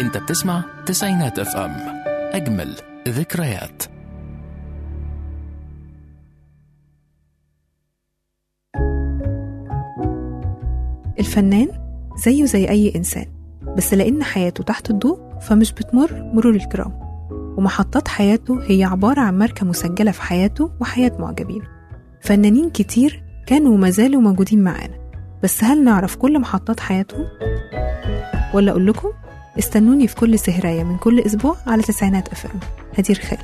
انت بتسمع تسعينات اف ام اجمل ذكريات الفنان زيه زي أي إنسان بس لأن حياته تحت الضوء فمش بتمر مرور الكرام ومحطات حياته هي عبارة عن ماركة مسجلة في حياته وحياة معجبينه فنانين كتير كانوا وما زالوا موجودين معانا بس هل نعرف كل محطات حياتهم؟ ولا أقول لكم استنوني في كل سهراية من كل أسبوع على تسعينات أف أم هدير خالد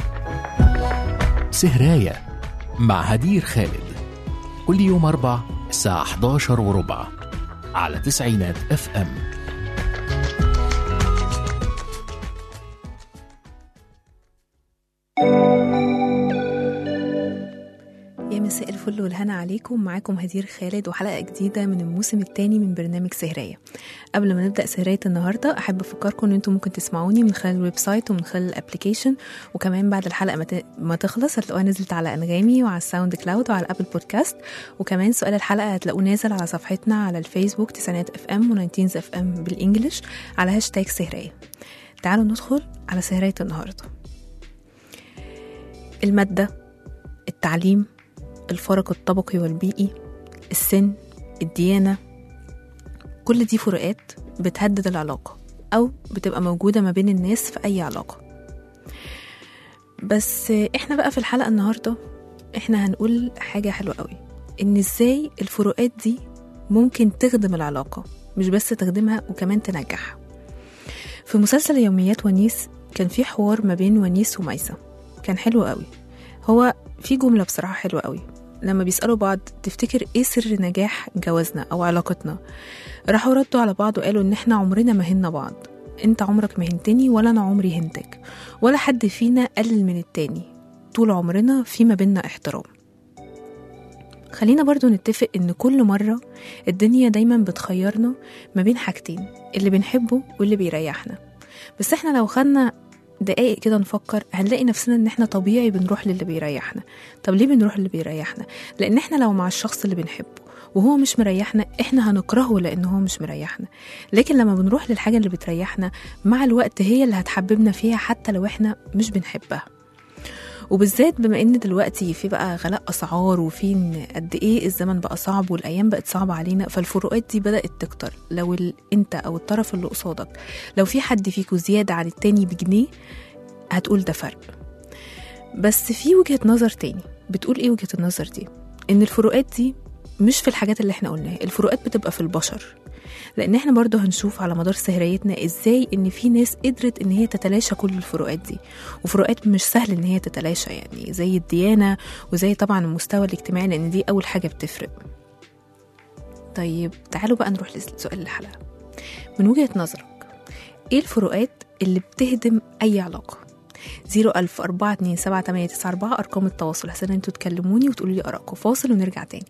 سهراية مع هدير خالد كل يوم أربع الساعة 11 وربع على تسعينات اف ام يا مساء الفل والهنا عليكم معاكم هدير خالد وحلقة جديدة من الموسم الثاني من برنامج سهرية قبل ما نبدأ سهرية النهاردة أحب أفكركم إن أنتم ممكن تسمعوني من خلال الويب سايت ومن خلال الابليكيشن وكمان بعد الحلقة ما ت- ما تخلص هتلاقوها نزلت على أنغامي وعلى الساوند كلاود وعلى الأبل بودكاست وكمان سؤال الحلقة هتلاقوه نازل على صفحتنا على الفيسبوك تسعينات اف ام وناينتينز اف ام بالإنجلش على هاشتاج سهرية تعالوا ندخل على سهرية النهاردة المادة التعليم الفرق الطبقي والبيئي السن الديانة كل دي فروقات بتهدد العلاقة أو بتبقى موجودة ما بين الناس في أي علاقة بس احنا بقى في الحلقة النهاردة احنا هنقول حاجة حلوة قوي ان ازاي الفروقات دي ممكن تخدم العلاقة مش بس تخدمها وكمان تنجحها في مسلسل يوميات ونيس كان في حوار ما بين ونيس وميسة كان حلو قوي هو في جملة بصراحة حلوة قوي لما بيسألوا بعض تفتكر ايه سر نجاح جوازنا او علاقتنا راحوا ردوا على بعض وقالوا ان احنا عمرنا ما هنا بعض انت عمرك ما هنتني ولا انا عمري هنتك ولا حد فينا قلل من التاني طول عمرنا في ما بينا احترام خلينا برضو نتفق ان كل مرة الدنيا دايما بتخيرنا ما بين حاجتين اللي بنحبه واللي بيريحنا بس احنا لو خدنا دقايق كده نفكر هنلاقي نفسنا ان احنا طبيعي بنروح للي بيريحنا طب ليه بنروح للي بيريحنا لان احنا لو مع الشخص اللي بنحبه وهو مش مريحنا احنا هنكرهه لان هو مش مريحنا لكن لما بنروح للحاجة اللي بتريحنا مع الوقت هي اللي هتحببنا فيها حتى لو احنا مش بنحبها وبالذات بما ان دلوقتي في بقى غلاء اسعار وفي إن قد ايه الزمن بقى صعب والايام بقت صعبه علينا فالفروقات دي بدات تكتر لو ال... انت او الطرف اللي قصادك لو في حد فيكوا زياده عن التاني بجنيه هتقول ده فرق بس في وجهه نظر تاني بتقول ايه وجهه النظر دي ان الفروقات دي مش في الحاجات اللي احنا قلناها الفروقات بتبقى في البشر لان احنا برضو هنشوف على مدار سهريتنا ازاي ان في ناس قدرت ان هي تتلاشى كل الفروقات دي وفروقات مش سهل ان هي تتلاشى يعني زي الديانه وزي طبعا المستوى الاجتماعي لان دي اول حاجه بتفرق طيب تعالوا بقى نروح لسؤال الحلقه من وجهه نظرك ايه الفروقات اللي بتهدم اي علاقه زيرو ألف أربعة اتنين سبعة تمانية تسعة أربعة أرقام التواصل حسنا انتوا تكلموني وتقولوا لي آرائكم فاصل ونرجع تاني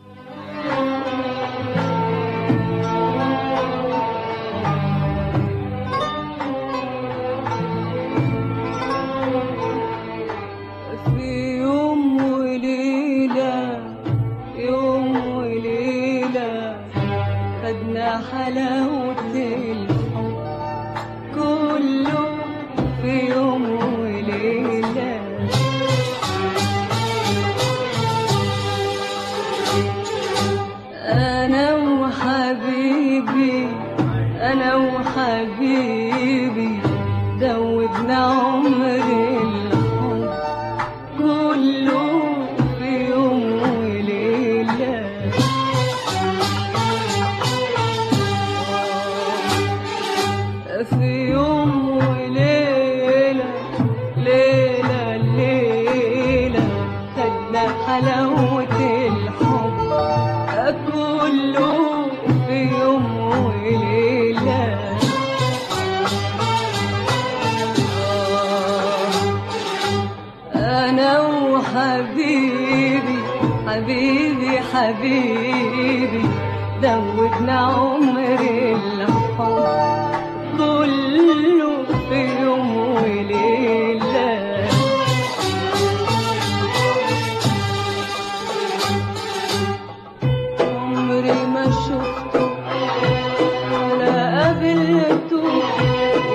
في يوم وليلة يوم وليلة خدنا حلاوة الحب كله في يوم وليلة أنا وحبيبي أنا وحبيبي دوبنا عمر الحب كله في يوم وليلة في يوم وليلة ليلة ليلة خدنا حلاوة الحب كله في يوم وليلة أنا وحبيبي حبيبي حبيبي دوبنا عمر الحب كله في يوم وليلة عمري ما شفته ولا قابلته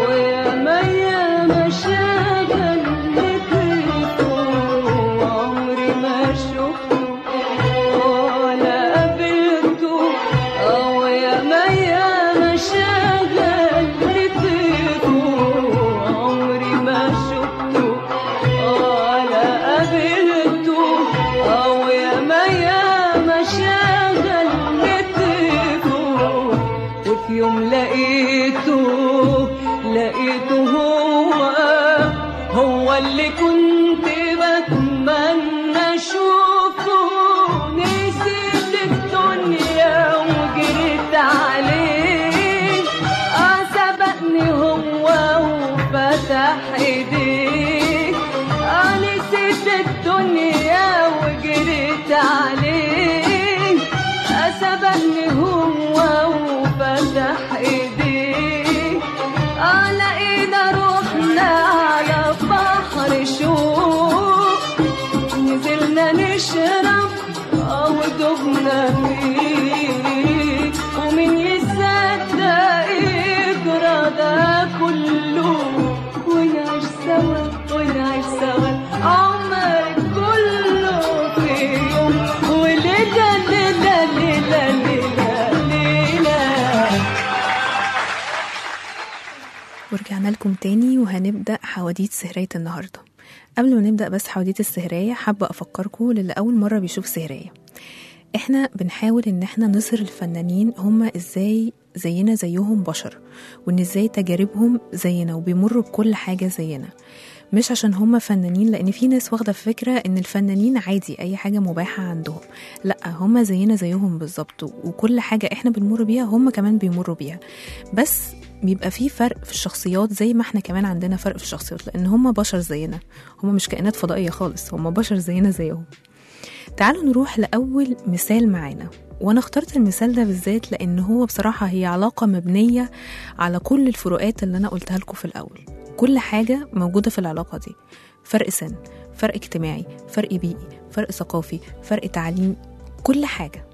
ورجعنا لكم تاني وهنبدأ حواديت سهرية النهاردة قبل ما نبدأ بس حواديت السهرية حابة أفكركم للي أول مرة بيشوف سهرية احنا بنحاول ان احنا نظهر الفنانين هما ازاي زينا زيهم بشر وان ازاي تجاربهم زينا وبيمروا بكل حاجة زينا مش عشان هما فنانين لان في ناس واخده فكره ان الفنانين عادي اي حاجه مباحه عندهم لا هما زينا زيهم بالظبط وكل حاجه احنا بنمر بيها هما كمان بيمروا بيها بس بيبقى في فرق في الشخصيات زي ما احنا كمان عندنا فرق في الشخصيات لان هما بشر زينا هما مش كائنات فضائيه خالص هما بشر زينا زيهم تعالوا نروح لأول مثال معانا وأنا اخترت المثال ده بالذات لأن هو بصراحة هي علاقة مبنية على كل الفروقات اللي أنا قلتها لكم في الأول كل حاجة موجودة في العلاقة دي فرق سن فرق اجتماعي فرق بيئي فرق ثقافي فرق تعليم كل حاجة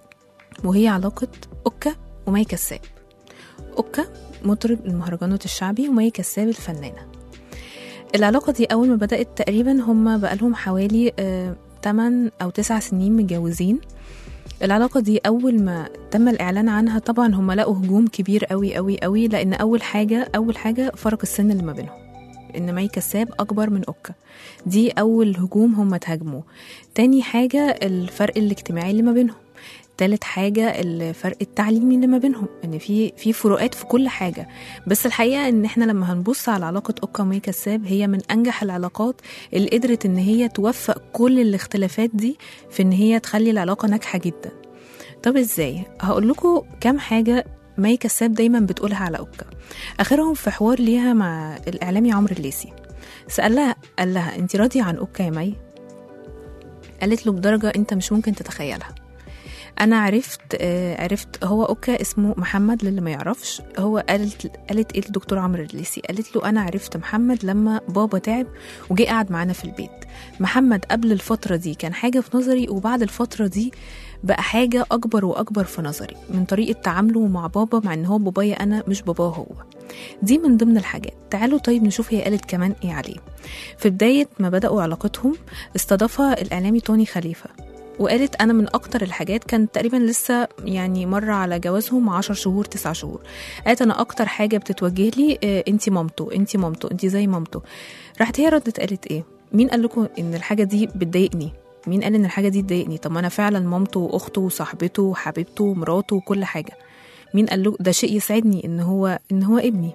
وهي علاقة أوكا ومي كساب أوكا مطرب المهرجانات الشعبي ومي كساب الفنانة العلاقة دي أول ما بدأت تقريبا هما بقالهم حوالي آه 8 أو 9 سنين متجوزين العلاقة دي أول ما تم الإعلان عنها طبعا هم لقوا هجوم كبير قوي قوي قوي لأن أول حاجة أول حاجة فرق السن اللي ما بينهم إن مي كساب أكبر من أوكا دي أول هجوم هم اتهاجموه تاني حاجة الفرق الاجتماعي اللي ما بينهم تالت حاجة الفرق التعليمي اللي ما بينهم ان في في فروقات في كل حاجة بس الحقيقة ان احنا لما هنبص على علاقة اوكا ومي كساب هي من انجح العلاقات اللي قدرت ان هي توفق كل الاختلافات دي في ان هي تخلي العلاقة ناجحة جدا طب ازاي هقول لكم كام حاجة مي كساب دايما بتقولها على اوكا اخرهم في حوار ليها مع الاعلامي عمرو الليسي سألها قال لها انت راضية عن اوكا يا مي قالت له بدرجة انت مش ممكن تتخيلها انا عرفت آه عرفت هو اوكا اسمه محمد للي ما يعرفش هو قالت قالت ايه الدكتور عمرو الليسي قالت له انا عرفت محمد لما بابا تعب وجه قعد معانا في البيت محمد قبل الفتره دي كان حاجه في نظري وبعد الفتره دي بقى حاجة أكبر وأكبر في نظري من طريقة تعامله مع بابا مع إن هو بابايا أنا مش باباه هو دي من ضمن الحاجات تعالوا طيب نشوف هي قالت كمان إيه عليه في بداية ما بدأوا علاقتهم استضافها الإعلامي توني خليفة وقالت انا من اكتر الحاجات كانت تقريبا لسه يعني مره على جوازهم 10 شهور 9 شهور قالت انا اكتر حاجه بتتوجه لي آه انت مامته انت مامته انت زي مامته راحت هي ردت قالت ايه مين قال لكم ان الحاجه دي بتضايقني مين قال ان الحاجه دي تضايقني طب ما انا فعلا مامته واخته وصاحبته وحبيبته ومراته وكل حاجه مين قال له ده شيء يسعدني ان هو ان هو ابني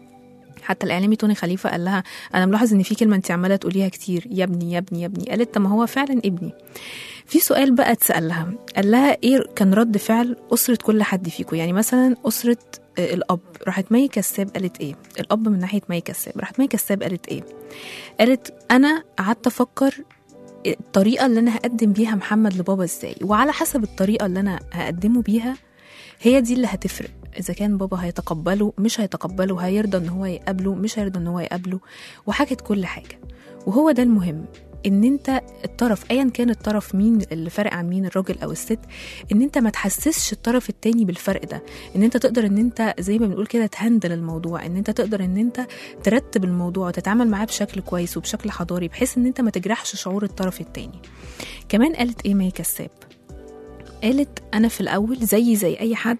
حتى الاعلامي توني خليفه قال لها انا ملاحظ ان في كلمه انت عماله تقوليها كتير يا ابني يا ابني يا ابني قالت طب ما هو فعلا ابني في سؤال بقى اتسال لها قال لها ايه كان رد فعل اسره كل حد فيكم يعني مثلا اسره الاب راحت مي كساب قالت ايه الاب من ناحيه مي كساب راحت مي كساب قالت ايه قالت انا قعدت افكر الطريقه اللي انا هقدم بيها محمد لبابا ازاي وعلى حسب الطريقه اللي انا هقدمه بيها هي دي اللي هتفرق اذا كان بابا هيتقبله مش هيتقبله هيرضى ان هو يقابله مش هيرضى ان هو يقابله وحكت كل حاجه وهو ده المهم ان انت الطرف ايا كان الطرف مين اللي فارق عن مين الراجل او الست ان انت ما تحسسش الطرف التاني بالفرق ده ان انت تقدر ان انت زي ما بنقول كده تهندل الموضوع ان انت تقدر ان انت ترتب الموضوع وتتعامل معاه بشكل كويس وبشكل حضاري بحيث ان انت ما تجرحش شعور الطرف التاني كمان قالت ايه مي كساب قالت انا في الاول زي زي اي حد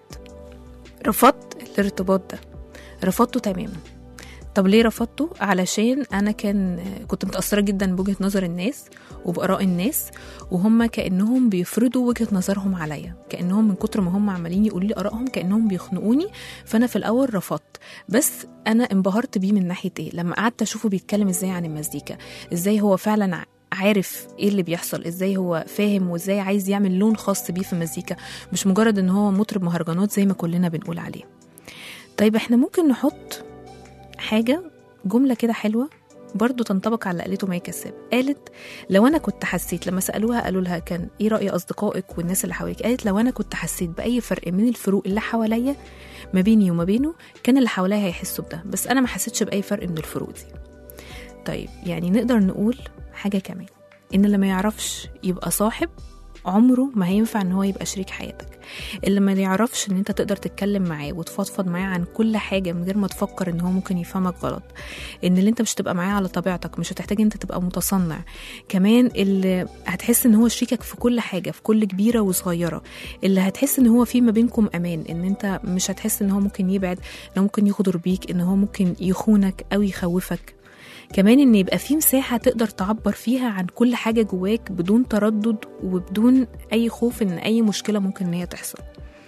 رفضت الارتباط ده رفضته تماما طب ليه رفضته علشان انا كان كنت متاثره جدا بوجهه نظر الناس وباراء الناس وهم كانهم بيفرضوا وجهه نظرهم عليا كانهم من كتر ما هم عمالين يقولوا لي ارائهم كانهم بيخنقوني فانا في الاول رفضت بس انا انبهرت بيه من ناحيه ايه لما قعدت اشوفه بيتكلم ازاي عن المزيكا ازاي هو فعلا عارف ايه اللي بيحصل ازاي هو فاهم وازاي عايز يعمل لون خاص بيه في المزيكا مش مجرد ان هو مطرب مهرجانات زي ما كلنا بنقول عليه طيب احنا ممكن نحط حاجة جملة كده حلوة برضو تنطبق على اللي قالته مي كساب قالت لو انا كنت حسيت لما سالوها قالوا لها كان ايه راي اصدقائك والناس اللي حواليك قالت لو انا كنت حسيت باي فرق من الفروق اللي حواليا ما بيني وما بينه كان اللي حواليا هيحسوا بده بس انا ما حسيتش باي فرق من الفروق دي طيب يعني نقدر نقول حاجه كمان ان اللي ما يعرفش يبقى صاحب عمره ما هينفع ان هو يبقى شريك حياتك اللي ما يعرفش ان انت تقدر تتكلم معاه وتفضفض معاه عن كل حاجه من غير ما تفكر ان هو ممكن يفهمك غلط ان اللي انت مش تبقى معاه على طبيعتك مش هتحتاج انت تبقى متصنع كمان اللي هتحس ان هو شريكك في كل حاجه في كل كبيره وصغيره اللي هتحس ان هو في ما بينكم امان ان انت مش هتحس ان هو ممكن يبعد ان هو ممكن يغدر بيك ان هو ممكن يخونك او يخوفك كمان ان يبقى في مساحه تقدر تعبر فيها عن كل حاجه جواك بدون تردد وبدون اي خوف ان اي مشكله ممكن ان هي تحصل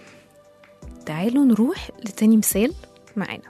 تعالوا نروح لتاني مثال معانا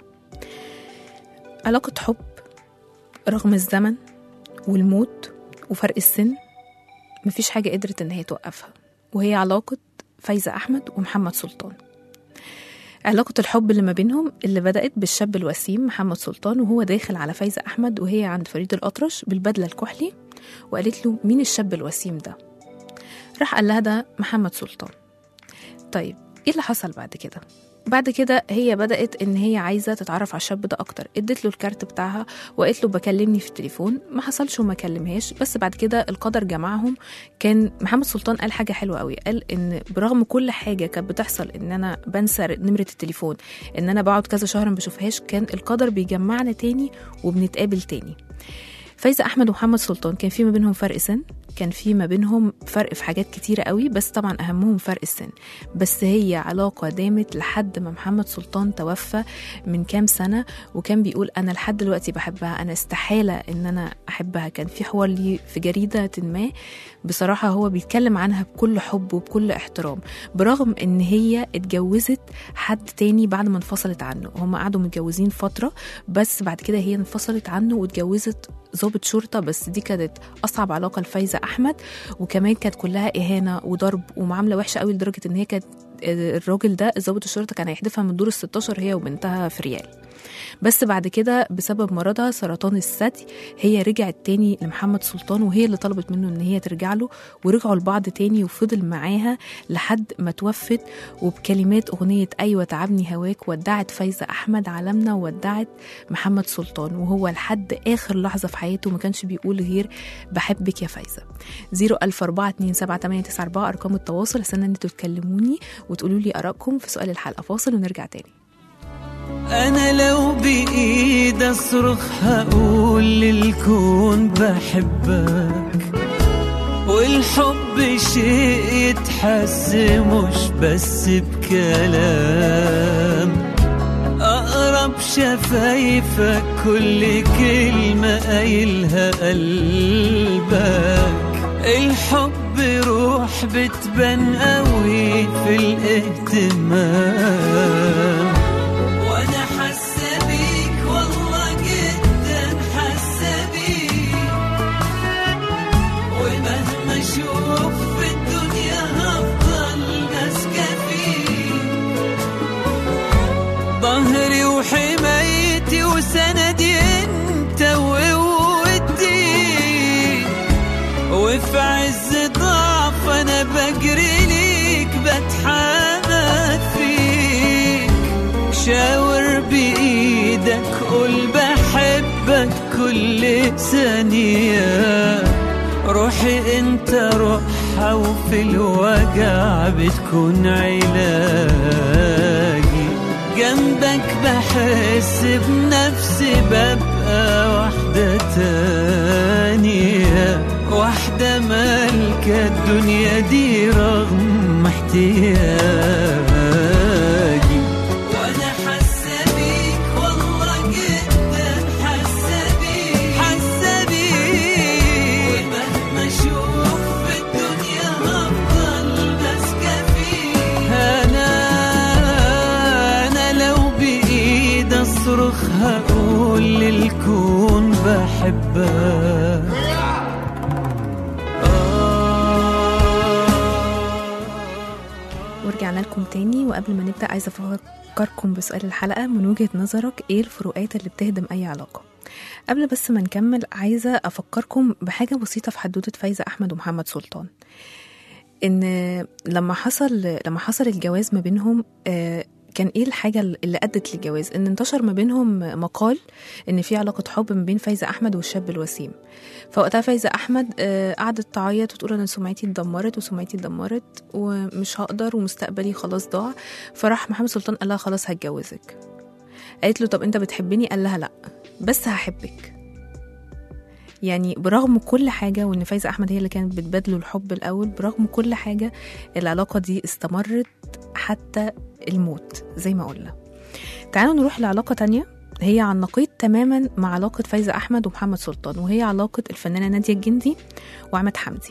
علاقه حب رغم الزمن والموت وفرق السن مفيش حاجه قدرت ان هي توقفها وهي علاقه فايزه احمد ومحمد سلطان علاقة الحب اللي ما بينهم اللي بدأت بالشاب الوسيم محمد سلطان وهو داخل على فايزة أحمد وهي عند فريد الأطرش بالبدلة الكحلي وقالت له مين الشاب الوسيم ده راح قال لها ده محمد سلطان طيب ايه اللي حصل بعد كده بعد كده هي بدأت إن هي عايزة تتعرف على الشاب ده أكتر ادت له الكارت بتاعها وقالت له بكلمني في التليفون ما حصلش وما كلمهاش بس بعد كده القدر جمعهم كان محمد سلطان قال حاجة حلوة قوي قال إن برغم كل حاجة كانت بتحصل إن أنا بنسى نمرة التليفون إن أنا بقعد كذا شهر ما بشوفهاش كان القدر بيجمعنا تاني وبنتقابل تاني فايزة أحمد ومحمد سلطان كان في ما بينهم فرق سن كان في ما بينهم فرق في حاجات كتيرة قوي بس طبعا أهمهم فرق السن بس هي علاقة دامت لحد ما محمد سلطان توفى من كام سنة وكان بيقول أنا لحد دلوقتي بحبها أنا استحالة إن أنا أحبها كان في حوار لي في جريدة ما بصراحة هو بيتكلم عنها بكل حب وبكل احترام برغم إن هي اتجوزت حد تاني بعد ما انفصلت عنه هم قعدوا متجوزين فترة بس بعد كده هي انفصلت عنه واتجوزت ضابط شرطة بس دي كانت أصعب علاقة لفايزة أحمد وكمان كانت كلها إهانة وضرب ومعاملة وحشة قوي لدرجة إن هي كانت الراجل ده ضابط الشرطة كان هيحدفها من دور ال 16 هي وبنتها في ريال بس بعد كده بسبب مرضها سرطان الثدي هي رجعت تاني لمحمد سلطان وهي اللي طلبت منه ان هي ترجع له ورجعوا لبعض تاني وفضل معاها لحد ما توفت وبكلمات اغنيه ايوه تعبني هواك ودعت فايزه احمد عالمنا وودعت محمد سلطان وهو لحد اخر لحظه في حياته ما كانش بيقول غير بحبك يا فايزه 004278994 ارقام التواصل استنى ان انتوا تكلموني وتقولوا لي ارائكم في سؤال الحلقه فاصل ونرجع تاني انا لو بايد اصرخ هقول للكون بحبك والحب شيء يتحس مش بس بكلام اقرب شفايفك كل كلمة قايلها قلبك الحب روح بتبان قوي في الاهتمام وانا حاسه بيك والله جدا حاسه بيك ومهما اشوف في الدنيا هفضل ماسكه فيك ظهري وحمايتي وسندي انت وقوتي وفي عز ضعف انا بجري ليك بتحمد فيك شاور بايدك قول بحبك كل ثانية روحي انت روحها وفي الوجع بتكون علاجي جنبك بحس بنفسي ببقى واحدة تانية واحدة مالكة الدنيا دي رغم احتياجي وانا حاسة بيك والله جدا حاسة بيك حاسة بيك ومهما اشوف في الدنيا هفضل ماسكة فيك انا انا لو بايد اصرخ هقول للكون بحبك ورجعنا لكم تاني وقبل ما نبدأ عايزة أفكركم بسؤال الحلقة من وجهة نظرك إيه الفروقات اللي بتهدم أي علاقة قبل بس ما نكمل عايزة أفكركم بحاجة بسيطة في حدوتة فايزة أحمد ومحمد سلطان إن لما حصل لما حصل الجواز ما بينهم آه، كان ايه الحاجه اللي ادت للجواز ان انتشر ما بينهم مقال ان في علاقه حب ما بين فايزه احمد والشاب الوسيم فوقتها فايزه احمد آه، قعدت تعيط وتقول انا سمعتي اتدمرت وسمعتي اتدمرت ومش هقدر ومستقبلي خلاص ضاع فراح محمد سلطان قال لها خلاص هتجوزك قالت له طب انت بتحبني قال لها لا بس هحبك يعني برغم كل حاجة وإن فايزة أحمد هي اللي كانت بتبادله الحب الأول برغم كل حاجة العلاقة دي استمرت حتى الموت زي ما قلنا تعالوا نروح لعلاقة تانية هي عن نقيض تماما مع علاقة فايزة أحمد ومحمد سلطان وهي علاقة الفنانة نادية الجندي وعماد حمدي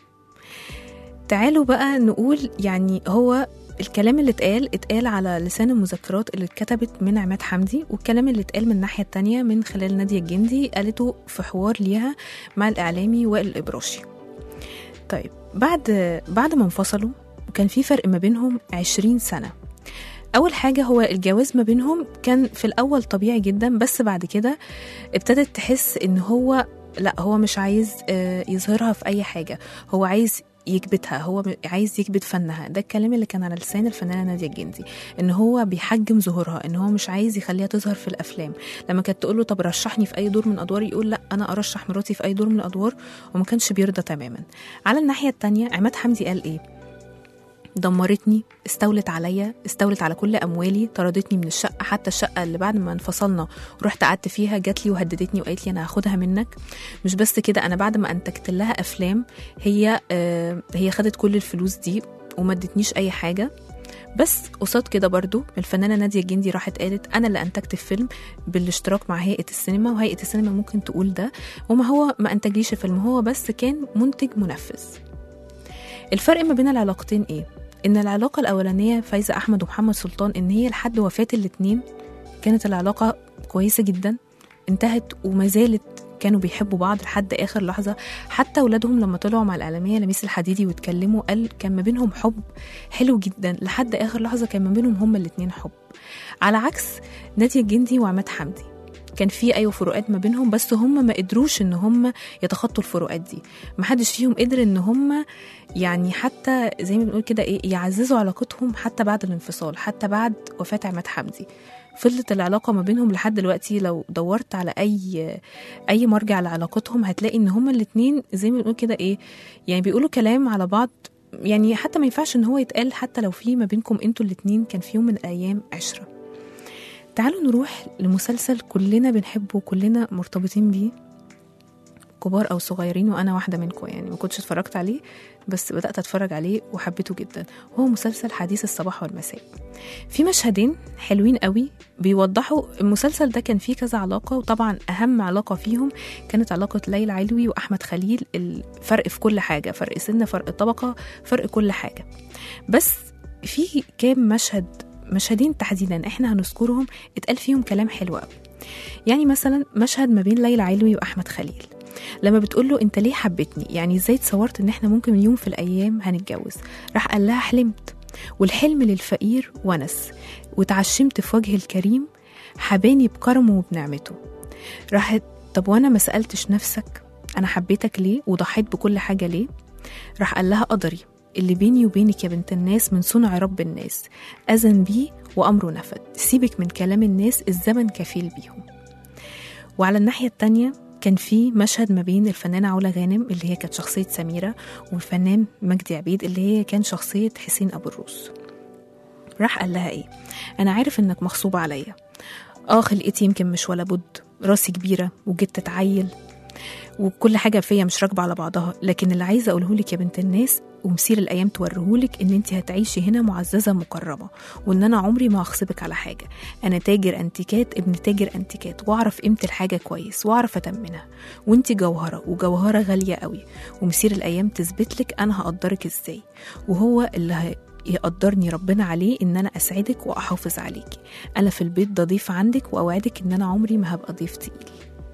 تعالوا بقى نقول يعني هو الكلام اللي اتقال اتقال على لسان المذكرات اللي اتكتبت من عماد حمدي والكلام اللي اتقال من الناحية التانية من خلال نادية الجندي قالته في حوار ليها مع الإعلامي وائل الإبراشي طيب بعد بعد ما انفصلوا وكان في فرق ما بينهم 20 سنة أول حاجة هو الجواز ما بينهم كان في الأول طبيعي جدا بس بعد كده ابتدت تحس إن هو لا هو مش عايز آه، يظهرها في أي حاجة هو عايز يكبتها هو م- عايز يكبت فنها ده الكلام اللي كان على لسان الفنانه ناديه الجندي ان هو بيحجم ظهورها ان هو مش عايز يخليها تظهر في الافلام لما كانت تقول له طب رشحني في اي دور من ادواري يقول لا انا ارشح مراتي في اي دور من الادوار وما كانش بيرضى تماما على الناحيه التانية عماد حمدي قال ايه دمرتني استولت عليا استولت على كل اموالي طردتني من الشقه حتى الشقه اللي بعد ما انفصلنا ورحت قعدت فيها جات لي وهددتني وقالت لي انا هاخدها منك مش بس كده انا بعد ما انتجت لها افلام هي آه هي خدت كل الفلوس دي وما ادتنيش اي حاجه بس قصاد كده برضو الفنانة نادية الجندي راحت قالت أنا اللي أنتجت الفيلم بالاشتراك مع هيئة السينما وهيئة السينما ممكن تقول ده وما هو ما أنتجليش الفيلم هو بس كان منتج منفذ الفرق ما بين العلاقتين إيه؟ إن العلاقة الأولانية فايزة أحمد ومحمد سلطان إن هي لحد وفاة الاتنين كانت العلاقة كويسة جدا انتهت وما زالت كانوا بيحبوا بعض لحد اخر لحظه حتى اولادهم لما طلعوا مع الاعلاميه لميس الحديدي واتكلموا قال كان ما بينهم حب حلو جدا لحد اخر لحظه كان ما بينهم هما الاتنين حب على عكس نادية الجندي وعماد حمدي كان في ايوه فروقات ما بينهم بس هم ما قدروش ان هم يتخطوا الفروقات دي ما حدش فيهم قدر ان هم يعني حتى زي ما بنقول كده ايه يعززوا علاقتهم حتى بعد الانفصال حتى بعد وفاه عماد حمدي فضلت العلاقه ما بينهم لحد دلوقتي لو دورت على اي اي مرجع لعلاقتهم هتلاقي ان هما الاتنين زي ما بنقول كده ايه يعني بيقولوا كلام على بعض يعني حتى ما ينفعش ان هو يتقال حتى لو في ما بينكم انتوا الاتنين كان في يوم من الايام عشره تعالوا نروح لمسلسل كلنا بنحبه وكلنا مرتبطين بيه كبار او صغيرين وانا واحده منكم يعني ما كنتش اتفرجت عليه بس بدات اتفرج عليه وحبيته جدا وهو مسلسل حديث الصباح والمساء في مشهدين حلوين قوي بيوضحوا المسلسل ده كان فيه كذا علاقه وطبعا اهم علاقه فيهم كانت علاقه ليلى علوي واحمد خليل الفرق في كل حاجه فرق سن فرق طبقه فرق كل حاجه بس في كام مشهد مشهدين تحديدا احنا هنذكرهم اتقال فيهم كلام حلو قوي يعني مثلا مشهد ما بين ليلى علوي واحمد خليل لما بتقول له انت ليه حبيتني يعني ازاي تصورت ان احنا ممكن يوم في الايام هنتجوز راح قال لها حلمت والحلم للفقير ونس وتعشمت في وجه الكريم حباني بكرمه وبنعمته راحت طب وانا ما سالتش نفسك انا حبيتك ليه وضحيت بكل حاجه ليه راح قال لها قدري اللي بيني وبينك يا بنت الناس من صنع رب الناس أذن بيه وأمره نفد سيبك من كلام الناس الزمن كفيل بيهم وعلى الناحية التانية كان في مشهد ما بين الفنانة علا غانم اللي هي كانت شخصية سميرة والفنان مجدي عبيد اللي هي كان شخصية حسين أبو الروس راح قال لها إيه أنا عارف إنك مغصوبة عليا آه خلقتي يمكن مش ولا بد راسي كبيرة وجيت تتعيل وكل حاجة فيا مش راكبة على بعضها لكن اللي عايزة أقوله لك يا بنت الناس ومسير الأيام توريهولك إن أنت هتعيشي هنا معززة مكرمة وإن أنا عمري ما هغصبك على حاجة أنا تاجر أنتيكات ابن تاجر أنتيكات وأعرف قيمة الحاجة كويس وأعرف أتمنها وأنت جوهرة وجوهرة غالية قوي ومسير الأيام تثبت لك أنا هقدرك إزاي وهو اللي هي يقدرني ربنا عليه ان انا اسعدك واحافظ عليكي انا في البيت ده ضيف عندك واوعدك ان انا عمري ما هبقى ضيف تقيل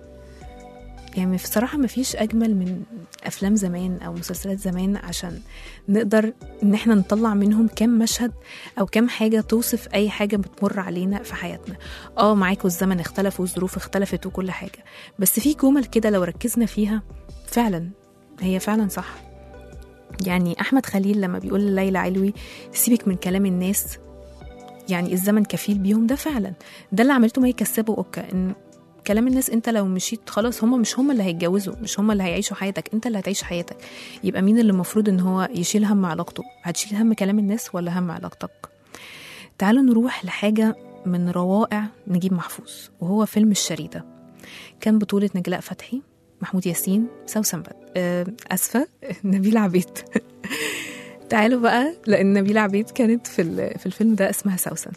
يعني بصراحة ما فيش أجمل من أفلام زمان أو مسلسلات زمان عشان نقدر إن إحنا نطلع منهم كام مشهد أو كام حاجة توصف أي حاجة بتمر علينا في حياتنا آه معاكوا الزمن اختلف والظروف اختلفت وكل حاجة بس في جمل كده لو ركزنا فيها فعلا هي فعلا صح يعني أحمد خليل لما بيقول لليلى علوي سيبك من كلام الناس يعني الزمن كفيل بيهم ده فعلا ده اللي عملته مي كسابه اوكا ان كلام الناس انت لو مشيت خلاص هم مش هم اللي هيتجوزوا مش هم اللي هيعيشوا حياتك انت اللي هتعيش حياتك يبقى مين اللي المفروض ان هو يشيل هم علاقته هتشيل هم كلام الناس ولا هم علاقتك تعالوا نروح لحاجة من روائع نجيب محفوظ وهو فيلم الشريدة كان بطولة نجلاء فتحي محمود ياسين سوسن بد آه، أسفة نبيل عبيد تعالوا بقى لأن نبيل عبيد كانت في ال- في الفيلم ده اسمها سوسن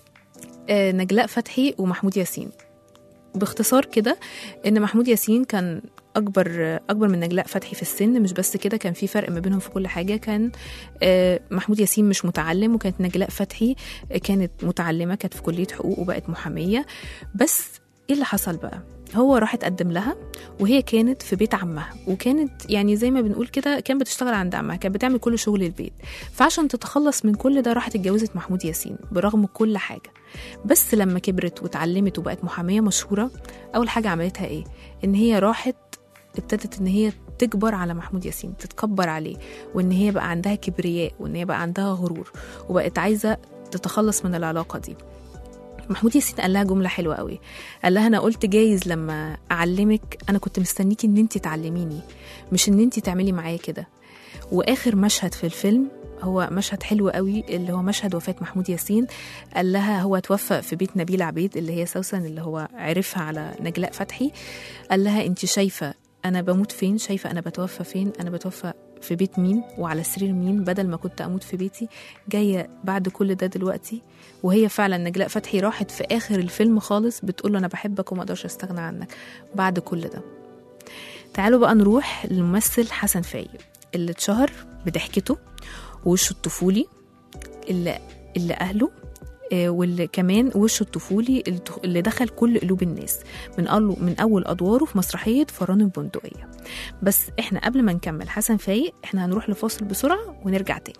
آه، نجلاء فتحي ومحمود ياسين باختصار كده ان محمود ياسين كان اكبر اكبر من نجلاء فتحي في السن مش بس كده كان في فرق ما بينهم في كل حاجه كان آه، محمود ياسين مش متعلم وكانت نجلاء فتحي كانت متعلمه كانت في كليه حقوق وبقت محاميه بس ايه اللي حصل بقى هو راح اتقدم لها وهي كانت في بيت عمها وكانت يعني زي ما بنقول كده كانت بتشتغل عند عمها كانت بتعمل كل شغل البيت فعشان تتخلص من كل ده راحت اتجوزت محمود ياسين برغم كل حاجه بس لما كبرت واتعلمت وبقت محاميه مشهوره اول حاجه عملتها ايه ان هي راحت ابتدت ان هي تكبر على محمود ياسين تتكبر عليه وان هي بقى عندها كبرياء وان هي بقى عندها غرور وبقت عايزه تتخلص من العلاقه دي محمود ياسين قال لها جمله حلوه قوي قال لها انا قلت جايز لما اعلمك انا كنت مستنيكي ان انت تعلميني مش ان انت تعملي معايا كده واخر مشهد في الفيلم هو مشهد حلو قوي اللي هو مشهد وفاة محمود ياسين قال لها هو توفى في بيت نبيل عبيد اللي هي سوسن اللي هو عرفها على نجلاء فتحي قال لها انت شايفة انا بموت فين شايفة انا بتوفى فين انا بتوفى في بيت مين وعلى سرير مين بدل ما كنت اموت في بيتي جاية بعد كل ده دلوقتي وهي فعلا نجلاء فتحي راحت في اخر الفيلم خالص بتقول له انا بحبك وما اقدرش استغنى عنك بعد كل ده تعالوا بقى نروح للممثل حسن فايق اللي اتشهر بضحكته ووشه الطفولي اللي, اللي أهله آه، واللي كمان وشه الطفولي اللي تخ- اللي دخل كل قلوب الناس من أول من أول أدواره في مسرحية فران البندقية بس إحنا قبل ما نكمل حسن فايق إحنا هنروح لفاصل بسرعة ونرجع تاني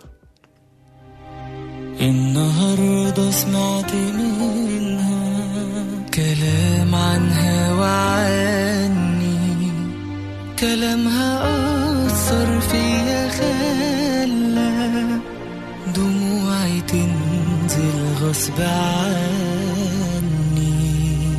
النهاردة سمعت منها كلام عنها وعني كلامها أثر فيا خلى دموعي تنزل غصب عني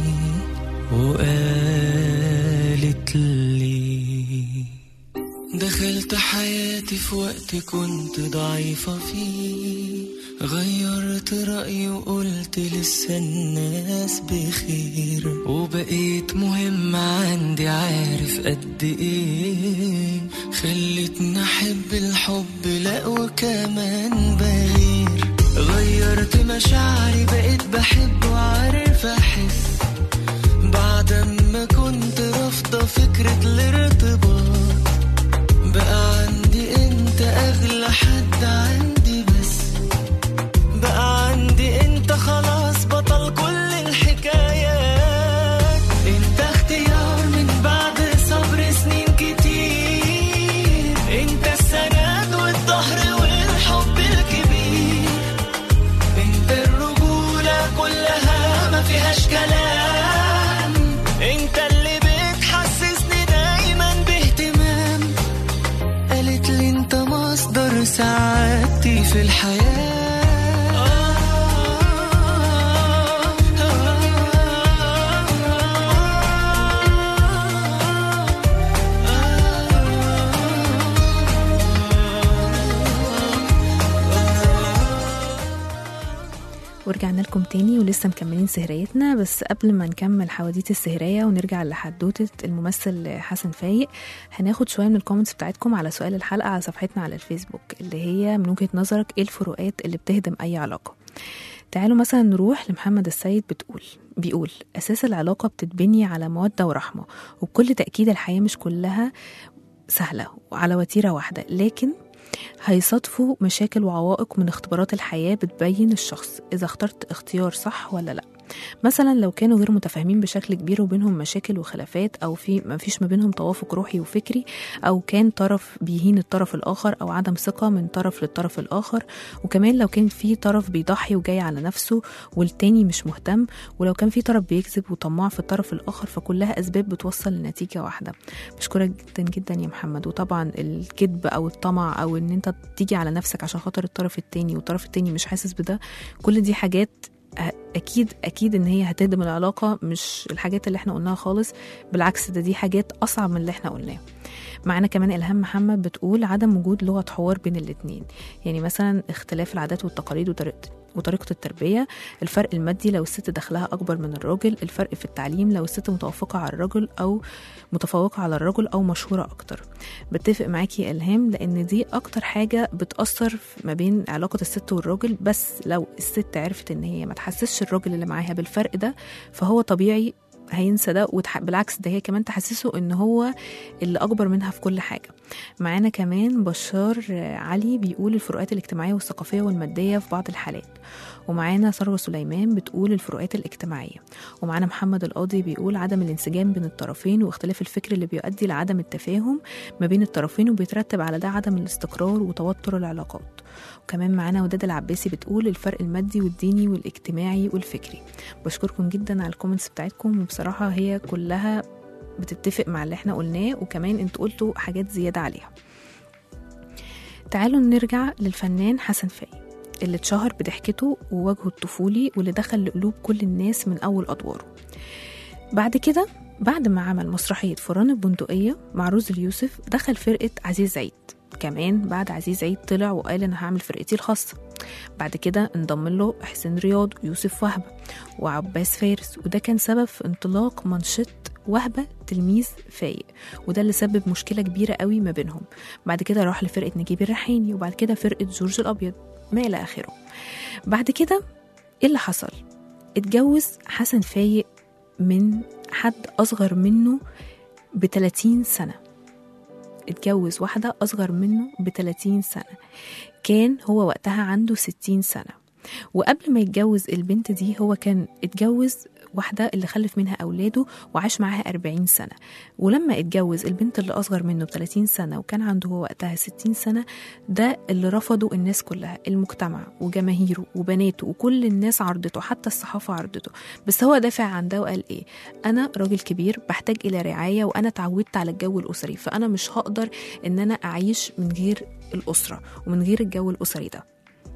وقالت لي دخلت حياتي في وقت كنت ضعيفة فيه غيرت رأيي وقلت لسه الناس بخير وبقيت مهم عندي عارف قد ايه خلتني احب الحب لا وكمان بغير غيرت مشاعري بقيت بحب وعارف احس بعد ما كنت رافضة فكرة الارتباط بقى عندي انت اغلى حد عندي بس بقى عندي انت خلاص بطل كل الحكايات انت اختيار من بعد صبر سنين كتير انت السند والظهر والحب الكبير انت الرجولة كلها ما فيهاش كلام انت اللي بتحسسني دايما باهتمام قالت لي انت مصدر سعادتي في الحياة ورجعنا لكم تاني ولسه مكملين سهريتنا بس قبل ما نكمل حواديت السهرية ونرجع لحدوتة الممثل حسن فايق هناخد شوية من الكومنتس بتاعتكم على سؤال الحلقة على صفحتنا على الفيسبوك اللي هي من وجهة نظرك ايه الفروقات اللي بتهدم أي علاقة تعالوا مثلا نروح لمحمد السيد بتقول بيقول أساس العلاقة بتتبني على مودة ورحمة وبكل تأكيد الحياة مش كلها سهلة وعلى وتيرة واحدة لكن هيصادفوا مشاكل وعوائق من اختبارات الحياة بتبين الشخص إذا اخترت اختيار صح ولا لأ مثلا لو كانوا غير متفاهمين بشكل كبير وبينهم مشاكل وخلافات او في ما فيش ما بينهم توافق روحي وفكري او كان طرف بيهين الطرف الاخر او عدم ثقه من طرف للطرف الاخر وكمان لو كان في طرف بيضحي وجاي على نفسه والتاني مش مهتم ولو كان في طرف بيكذب وطماع في الطرف الاخر فكلها اسباب بتوصل لنتيجه واحده بشكرك جدا جدا يا محمد وطبعا الكذب او الطمع او ان انت تيجي على نفسك عشان خاطر الطرف التاني والطرف التاني مش حاسس بده كل دي حاجات أ- اكيد اكيد ان هي هتهدم العلاقه مش الحاجات اللي احنا قلناها خالص بالعكس ده دي حاجات اصعب من اللي احنا قلناه معانا كمان الهام محمد بتقول عدم وجود لغه حوار بين الاتنين يعني مثلا اختلاف العادات والتقاليد وطريقه وطريقة التربية الفرق المادي لو الست دخلها أكبر من الراجل الفرق في التعليم لو الست متفوقة على الرجل أو متفوقة على الرجل أو مشهورة أكتر بتفق معاكي يا إلهام لأن دي أكتر حاجة بتأثر في- ما بين علاقة الست والراجل بس لو الست عرفت إن هي ما تحسسش الراجل اللي معاها بالفرق ده فهو طبيعي هينسى ده وتح... بالعكس ده هي كمان تحسسه ان هو اللي اكبر منها في كل حاجه معانا كمان بشار آه، علي بيقول الفروقات الاجتماعيه والثقافيه والماديه في بعض الحالات ومعانا ثروه سليمان بتقول الفروقات الاجتماعيه ومعانا محمد القاضي بيقول عدم الانسجام بين الطرفين واختلاف الفكر اللي بيؤدي لعدم التفاهم ما بين الطرفين وبيترتب على ده عدم الاستقرار وتوتر العلاقات وكمان معانا وداد العباسي بتقول الفرق المادي والديني والاجتماعي والفكري بشكركم جدا على الكومنتس بتاعتكم وبصراحه هي كلها بتتفق مع اللي احنا قلناه وكمان انتوا قلتوا حاجات زياده عليها تعالوا نرجع للفنان حسن فايق اللي اتشهر بضحكته ووجهه الطفولي واللي دخل لقلوب كل الناس من أول أدواره بعد كده بعد ما عمل مسرحية فران البندقية مع روز اليوسف دخل فرقة عزيز عيد كمان بعد عزيز عيد طلع وقال أنا هعمل فرقتي الخاصة بعد كده انضم له حسين رياض ويوسف وهبة وعباس فارس وده كان سبب في انطلاق منشط وهبة تلميذ فايق وده اللي سبب مشكلة كبيرة قوي ما بينهم بعد كده راح لفرقة نجيب الريحاني وبعد كده فرقة جورج الأبيض ما إلى آخره بعد كده إيه اللي حصل؟ اتجوز حسن فايق من حد أصغر منه ب 30 سنة اتجوز واحدة أصغر منه ب 30 سنة كان هو وقتها عنده 60 سنة وقبل ما يتجوز البنت دي هو كان اتجوز واحدة اللي خلف منها أولاده وعاش معاها 40 سنة ولما اتجوز البنت اللي أصغر منه ب 30 سنة وكان عنده هو وقتها 60 سنة ده اللي رفضه الناس كلها المجتمع وجماهيره وبناته وكل الناس عرضته حتى الصحافة عرضته بس هو دافع عن ده وقال إيه أنا راجل كبير بحتاج إلى رعاية وأنا اتعودت على الجو الأسري فأنا مش هقدر إن أنا أعيش من غير الأسرة ومن غير الجو الأسري ده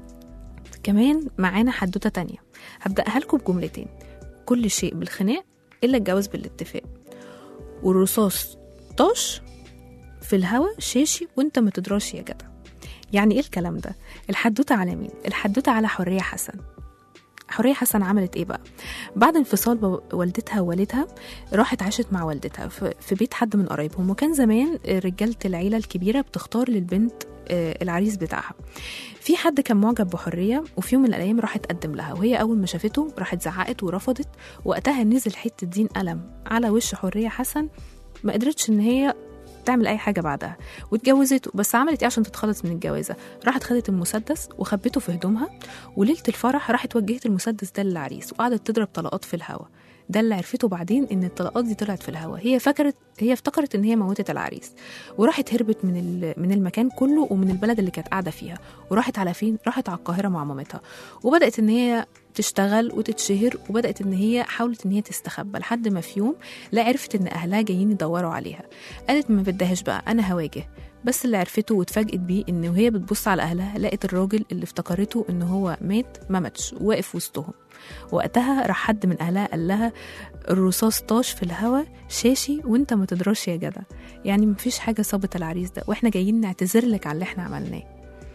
كمان معانا حدوتة تانية هبدأها لكم بجملتين كل شيء بالخناق إلا الجواز بالاتفاق والرصاص طاش في الهوا شاشي وانت ما تدراش يا جدع يعني ايه الكلام ده الحدوتة على مين الحدوتة على حورية حسن حورية حسن عملت ايه بقى بعد انفصال بو- والدتها ووالدها راحت عاشت مع والدتها في في بيت حد من قرايبهم وكان زمان رجالة العيلة الكبيرة بتختار للبنت آه، العريس بتاعها في حد كان معجب بحرية وفي يوم من الأيام راح تقدم لها وهي أول ما شافته راحت زعقت ورفضت وقتها نزل حتة دين قلم على وش حرية حسن ما قدرتش إن هي تعمل أي حاجة بعدها واتجوزته بس عملت إيه عشان تتخلص من الجوازة راحت خدت المسدس وخبته في هدومها وليلة الفرح راحت وجهت المسدس ده للعريس وقعدت تضرب طلقات في الهوا ده اللي عرفته بعدين ان الطلقات دي طلعت في الهوا هي فكرت هي افتكرت ان هي موتت العريس وراحت هربت من ال- من المكان كله ومن البلد اللي كانت قاعده فيها وراحت على فين راحت على القاهره مع مامتها وبدات ان هي تشتغل وتتشهر وبدات ان هي حاولت ان هي تستخبى لحد ما في يوم لا عرفت ان اهلها جايين يدوروا عليها قالت ما بدهاش بقى انا هواجه بس اللي عرفته واتفاجئت بيه ان وهي بتبص على اهلها لقت الراجل اللي افتكرته ان هو مات ما ماتش واقف وسطهم وقتها راح حد من اهلها قال لها الرصاص طاش في الهوا شاشي وانت ما تدراش يا جدع يعني مفيش حاجه صابت العريس ده واحنا جايين نعتذر لك على اللي احنا عملناه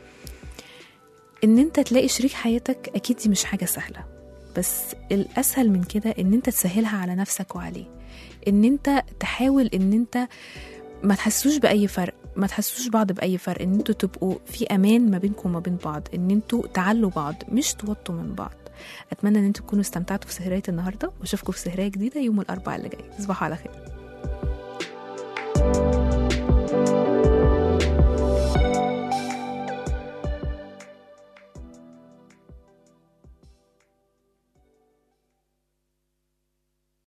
ان انت تلاقي شريك حياتك اكيد دي مش حاجه سهله بس الاسهل من كده ان انت تسهلها على نفسك وعليه ان انت تحاول ان انت ما تحسوش باي فرق ما تحسوش بعض باي فرق ان انتوا تبقوا في امان ما بينكم وما بين بعض ان انتوا تعلوا بعض مش توطوا من بعض اتمنى ان انتوا تكونوا استمتعتوا في سهرية النهارده واشوفكم في سهرية جديده يوم الاربعاء اللي جاي تصبحوا على خير